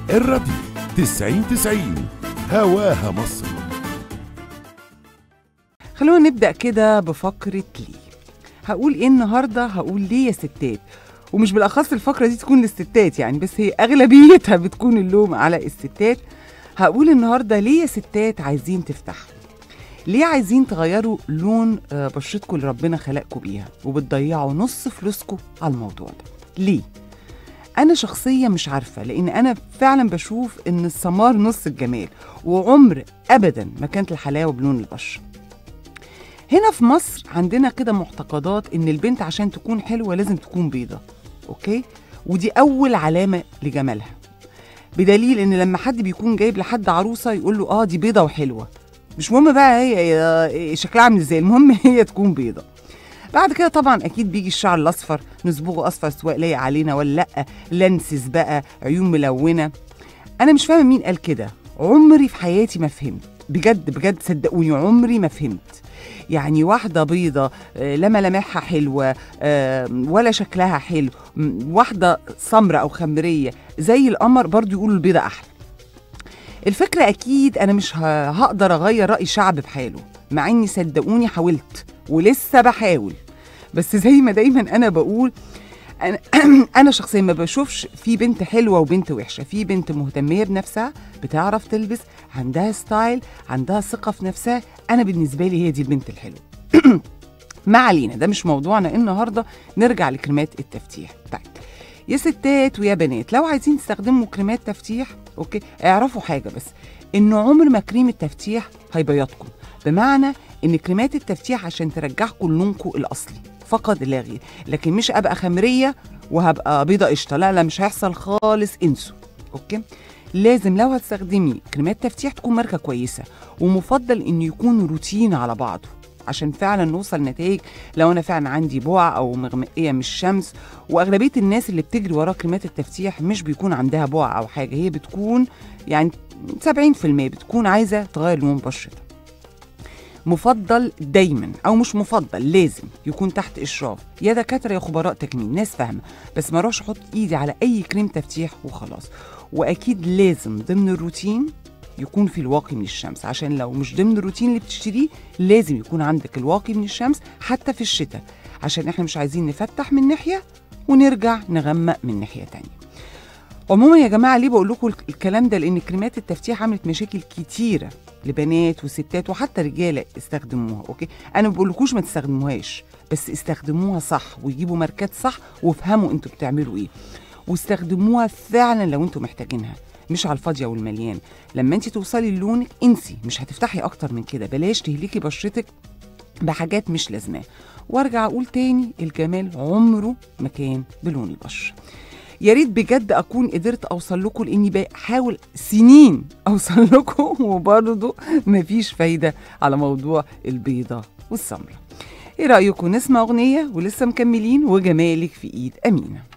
الراديو 90 90 هواها مصر خلونا نبدأ كده بفقرة ليه هقول ايه النهاردة هقول ليه يا ستات ومش بالأخص الفقرة دي تكون للستات يعني بس هي أغلبيتها بتكون اللوم على الستات هقول النهاردة ليه يا ستات عايزين تفتحوا ليه عايزين تغيروا لون آه، بشرتكم اللي ربنا خلقكم بيها وبتضيعوا نص فلوسكم على الموضوع ده ليه انا شخصيا مش عارفه لان انا فعلا بشوف ان السمار نص الجمال وعمر ابدا ما كانت الحلاوه بلون البشره هنا في مصر عندنا كده معتقدات ان البنت عشان تكون حلوه لازم تكون بيضه اوكي ودي اول علامه لجمالها بدليل ان لما حد بيكون جايب لحد عروسه يقول له اه دي بيضه وحلوه مش مهم بقى هي هي شكلها عامل ازاي المهم هي تكون بيضه بعد كده طبعا اكيد بيجي الشعر الاصفر نصبغه اصفر سواء لايق علينا ولا لا لانسز بقى عيون ملونه انا مش فاهمه مين قال كده عمري في حياتي ما فهمت بجد بجد صدقوني عمري ما فهمت يعني واحدة بيضة آه، لا ملامحها حلوة آه، ولا شكلها حلو م، واحدة سمراء أو خمرية زي القمر برضو يقولوا البيضة أحلى الفكرة أكيد أنا مش ه- هقدر أغير رأي شعب بحاله مع إني صدقوني حاولت ولسه بحاول بس زي ما دايما أنا بقول أنا, أنا شخصيا ما بشوفش في بنت حلوة وبنت وحشة في بنت مهتمية بنفسها بتعرف تلبس عندها ستايل عندها ثقة في نفسها أنا بالنسبة لي هي دي البنت الحلوة ما علينا ده مش موضوعنا النهارده نرجع لكريمات التفتيح طيب يا ستات ويا بنات لو عايزين تستخدموا كريمات تفتيح اوكي اعرفوا حاجه بس ان عمر ما كريم التفتيح هيبيضكم بمعنى ان كريمات التفتيح عشان ترجعكم لونكم الاصلي فقط لا غير لكن مش ابقى خمريه وهبقى بيضه قشطه لا لا مش هيحصل خالص انسوا اوكي لازم لو هتستخدمي كريمات تفتيح تكون ماركه كويسه ومفضل انه يكون روتين على بعضه عشان فعلا نوصل نتائج لو انا فعلا عندي بقع او مغمقيه من الشمس واغلبيه الناس اللي بتجري ورا كريمات التفتيح مش بيكون عندها بقع او حاجه هي بتكون يعني 70% بتكون عايزه تغير لون بشرتها مفضل دايما او مش مفضل لازم يكون تحت اشراف يا دكاتره يا خبراء تجميل ناس فاهمه بس ما اروحش احط ايدي على اي كريم تفتيح وخلاص واكيد لازم ضمن الروتين يكون في الواقي من الشمس عشان لو مش ضمن الروتين اللي بتشتريه لازم يكون عندك الواقي من الشمس حتى في الشتاء عشان احنا مش عايزين نفتح من ناحيه ونرجع نغمق من ناحيه تانية عموما يا جماعه ليه بقول لكم الكلام ده لان كريمات التفتيح عملت مشاكل كتيره لبنات وستات وحتى رجاله استخدموها اوكي انا ما بقولكوش ما تستخدموهاش بس استخدموها صح ويجيبوا ماركات صح وافهموا انتوا بتعملوا ايه واستخدموها فعلا لو انتوا محتاجينها مش على الفاضيه والمليان لما انت توصلي للونك انسي مش هتفتحي اكتر من كده بلاش تهلكي بشرتك بحاجات مش لازماه وارجع اقول تاني الجمال عمره ما كان بلون البشره يا ريت بجد اكون قدرت اوصل لكم لاني بحاول سنين اوصل لكم وبرضه مفيش فايده على موضوع البيضه والسمره ايه رايكم نسمع اغنيه ولسه مكملين وجمالك في ايد امينه